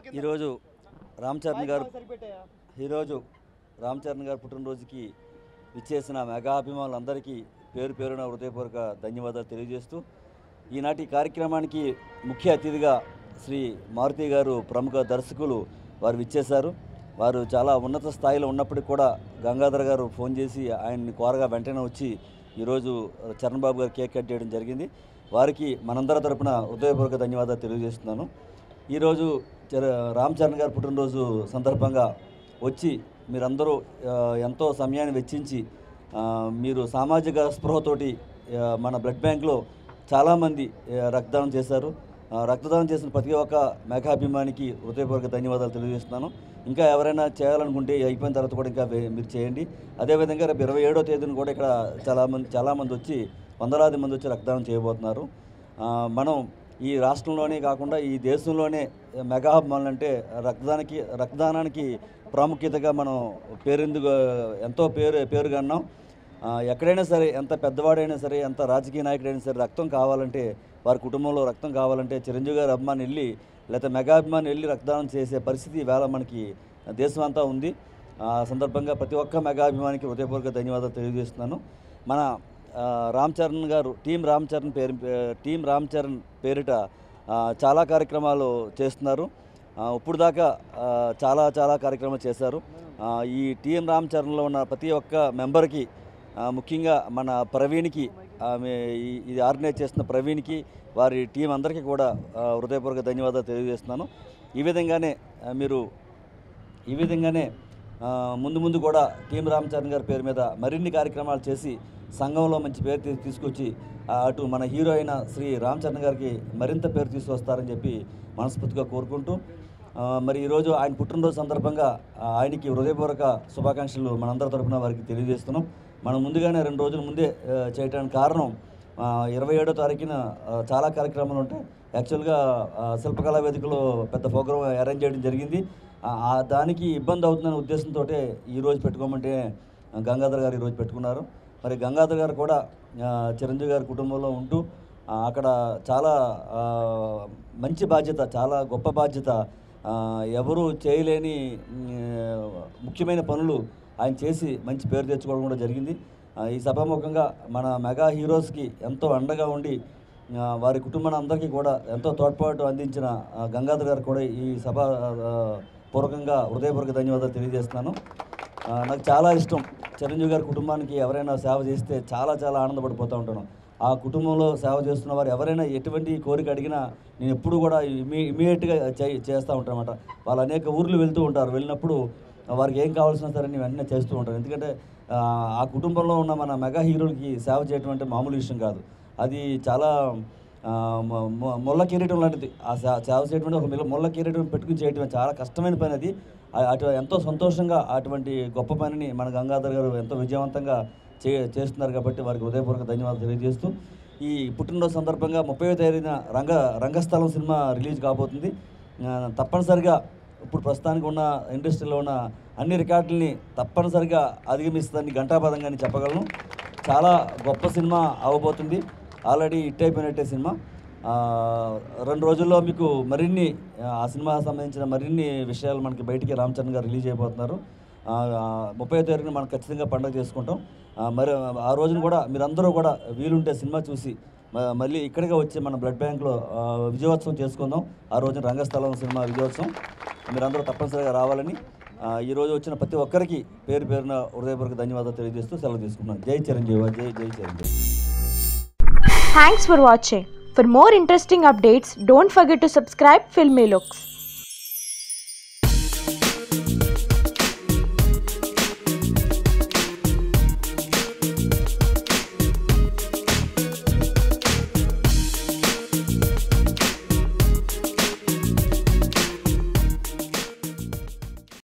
ఈరోజు రామ్ చరణ్ గారు ఈరోజు రామ్ చరణ్ గారు పుట్టినరోజుకి ఇచ్చేసిన మెగా అభిమానులందరికీ పేరు పేరున హృదయపూర్వక ధన్యవాదాలు తెలియజేస్తూ ఈనాటి కార్యక్రమానికి ముఖ్య అతిథిగా శ్రీ మారుతి గారు ప్రముఖ దర్శకులు వారు విచ్చేశారు వారు చాలా ఉన్నత స్థాయిలో ఉన్నప్పటికీ కూడా గంగాధర్ గారు ఫోన్ చేసి ఆయన్ని కోరగా వెంటనే వచ్చి ఈరోజు చరణ్ బాబు గారు కేక్ కట్ చేయడం జరిగింది వారికి మనందరి తరపున హృదయపూర్వక ధన్యవాదాలు తెలియజేస్తున్నాను ఈరోజు చర- రామ్ చరణ్ గారి పుట్టినరోజు సందర్భంగా వచ్చి మీరందరూ ఆ, ఎంతో సమయాన్ని వెచ్చించి ఆ, మీరు సామాజిక స్పృహతోటి ఆ, మన బ్లడ్ బ్యాంక్లో చాలామంది ఆ, రక్తదానం చేశారు ఆ, రక్తదానం చేసిన ప్రతి ఒక్క మెగాభిమానికి హృదయపూర్వక ధన్యవాదాలు తెలియజేస్తున్నాను ఇంకా ఎవరైనా చేయాలనుకుంటే ఈ అయిపోయిన తర్వాత కూడా ఇంకా వే- మీరు చేయండి అదేవిధంగా రేపు ఇరవై ఏడో తేదీన కూడా ఇక్కడ చాలామంది చాలామంది వచ్చి వందలాది మంది వచ్చి రక్తదానం చేయబోతున్నారు ఆ, మనం ఈ రాష్ట్రంలోనే కాకుండా ఈ దేశంలోనే మెగా అభిమానులు అంటే రక్తదానికి రక్తదానానికి ప్రాముఖ్యతగా మనం పేరెందుకు ఎంతో పేరు పేరుగన్నాం ఆ, ఎక్కడైనా సరే ఎంత పెద్దవాడైనా సరే ఎంత రాజకీయ నాయకుడైనా సరే రక్తం కావాలంటే వారి కుటుంబంలో రక్తం కావాలంటే చిరంజీవి గారి అభిమాని వెళ్ళి లేకపోతే మెగా అభిమాని వెళ్ళి రక్తదానం చేసే పరిస్థితి వేళ మనకి దేశం అంతా ఉంది ఆ సందర్భంగా ప్రతి ఒక్క మెగా అభిమానికి హృదయపూర్వక ధన్యవాదాలు తెలియజేస్తున్నాను మన ఆ, రామ్ చరణ్ గారు టీం రామ్ చరణ్ పేరు టీం రామ్ చరణ్ పేరిట ఆ, చాలా కార్యక్రమాలు చేస్తున్నారు ఆ, ఇప్పుడు దాకా ఆ, చాలా చాలా కార్యక్రమాలు చేశారు ఆ, ఈ టీఎం రామ్ చరణ్లో ఉన్న ప్రతి ఒక్క మెంబర్కి ఆ, ముఖ్యంగా మన ప్రవీణ్కి ఆమె ఈ- ఇది ఆర్గనైజ్ చేస్తున్న ప్రవీణ్కి వారి టీం అందరికీ కూడా ఆ, హృదయపూర్వక ధన్యవాదాలు తెలియజేస్తున్నాను ఈ విధంగానే ఆ, మీరు ఈ విధంగానే ఆ, ముందు ముందు కూడా టీం రామచరణ్ గారి పేరు మీద మరిన్ని కార్యక్రమాలు చేసి సంఘంలో మంచి పేరు తీ- తీసుకొచ్చి ఆ, అటు మన హీరో అయిన శ్రీ రామ్ చరణ్ గారికి మరింత పేరు తీసుకొస్తారని చెప్పి మనస్ఫూర్తిగా కోరుకుంటూ ఆ, మరి ఈరోజు ఆయన పుట్టినరోజు సందర్భంగా ఆ, ఆయనకి హృదయపూర్వక శుభాకాంక్షలు మనందరి తరపున వారికి తెలియజేస్తున్నాం మనం ముందుగానే రెండు రోజుల ముందే ఆ, చేయడానికి కారణం ఇరవై ఏడో తారీఖున ఆ, చాలా కార్యక్రమాలు ఉంటాయి యాక్చువల్గా ఆ, శిల్పకళా వేదికలో పెద్ద ప్రోగ్రామ్ అరేంజ్ చేయడం జరిగింది ఆ, ఆ దానికి ఇబ్బంది అవుతుందనే ఉద్దేశంతో ఈరోజు పెట్టుకోమంటే ఆ, గంగాధర్ గారు ఈరోజు పెట్టుకున్నారు మరి గంగాధర్ గారు కూడా ఆ, చిరంజీవి గారి కుటుంబంలో ఉంటూ ఆ, అక్కడ చాలా ఆ, మంచి బాధ్యత చాలా గొప్ప బాధ్యత ఆ, ఎవరు చేయలేని మ్, ముఖ్యమైన పనులు ఆయన చేసి మంచి పేరు తెచ్చుకోవడం కూడా జరిగింది ఆ, ఈ సభాముఖంగా మన మెగా హీరోస్కి ఎంతో అండగా ఉండి ఆ, వారి కుటుంబాన్ని అందరికీ కూడా ఎంతో తోడ్పాటు అందించిన ఆ, గంగాధర్ గారు కూడా ఈ సభ ఆ, పూర్వకంగా హృదయపూర్వక ధన్యవాదాలు తెలియజేస్తున్నాను ఆ, నాకు చాలా ఇష్టం చిరంజీవి గారి కుటుంబానికి ఎవరైనా సేవ చేస్తే చాలా చాలా ఆనందపడిపోతూ ఉంటాను ఆ కుటుంబంలో సేవ చేస్తున్న వారు ఎవరైనా ఎటువంటి కోరిక అడిగినా నేను ఎప్పుడు కూడా ఇమీ ఇమీడియట్గా చే చేస్తూ ఉంటాను అనమాట వాళ్ళు అనేక ఊర్లు వెళ్తూ ఉంటారు వెళ్ళినప్పుడు వారికి ఏం కావాల్సిన సరే నేను వెంటనే చేస్తూ ఉంటాను ఎందుకంటే ఆ, ఆ కుటుంబంలో ఉన్న మన మెగా హీరోలకి సేవ చేయడం అంటే మామూలు విషయం కాదు అది చాలా ఆ, మొ- మొ- ముళ్ళ కిరీటం లాంటిది ఆ సే- సేవ చేయడం అంటే ఒక మిల్ల- ముళ్ళ కిరీటం పెట్టుకుని చేయడం చాలా కష్టమైన పని అది ఆ- అటు ఎంతో సంతోషంగా అటువంటి గొప్ప పనిని మన గంగాధర్ గారు ఎంతో విజయవంతంగా చే చేస్తున్నారు కాబట్టి వారికి హృదయపూర్వక ధన్యవాదాలు తెలియజేస్తూ ఈ పుట్టినరోజు సందర్భంగా ముప్పై తేదీన రంగ రంగస్థలం సినిమా రిలీజ్ కాబోతుంది ఆ, తప్పనిసరిగా ఇప్పుడు ప్రస్తుతానికి ఉన్న ఇండస్ట్రీలో ఉన్న అన్ని రికార్డుల్ని తప్పనిసరిగా అధిగమిస్తుందని ఘంటాపదంగాని చెప్పగలను చాలా గొప్ప సినిమా అవ్వబోతుంది ఆల్రెడీ హిట్ అయిపోయినట్టే సినిమా ఆ, రెండు రోజుల్లో మీకు మరిన్ని ఆ సినిమా సంబంధించిన మరిన్ని విషయాలు మనకి బయటికి రామ్ చరణ్ గారు రిలీజ్ అయిపోతున్నారు ఆ, ఆ, ముప్పై తారీఖున మనం ఖచ్చితంగా పండుగ చేసుకుంటాం ఆ, మరి ఆ రోజున కూడా మీరందరూ కూడా వీలుంటే సినిమా చూసి మ- మళ్ళీ ఇక్కడికే వచ్చి మన బ్లడ్ బ్యాంక్లో ఆ, విజయోత్సవం చేసుకుందాం ఆ రోజున రంగస్థలం సినిమా విజయోత్సవం మీరందరూ తప్పనిసరిగా రావాలని ఆ, ఈ రోజు వచ్చిన ప్రతి ఒక్కరికి పేరు పేరున హృదయపూర్వక ధన్యవాదాలు తెలియజేస్తూ సెలవు తీసుకున్నాను జై చిరంజీవి జై జై Chiranjeevi Thanks for watching. For more interesting updates, don't forget to subscribe Filmy Looks.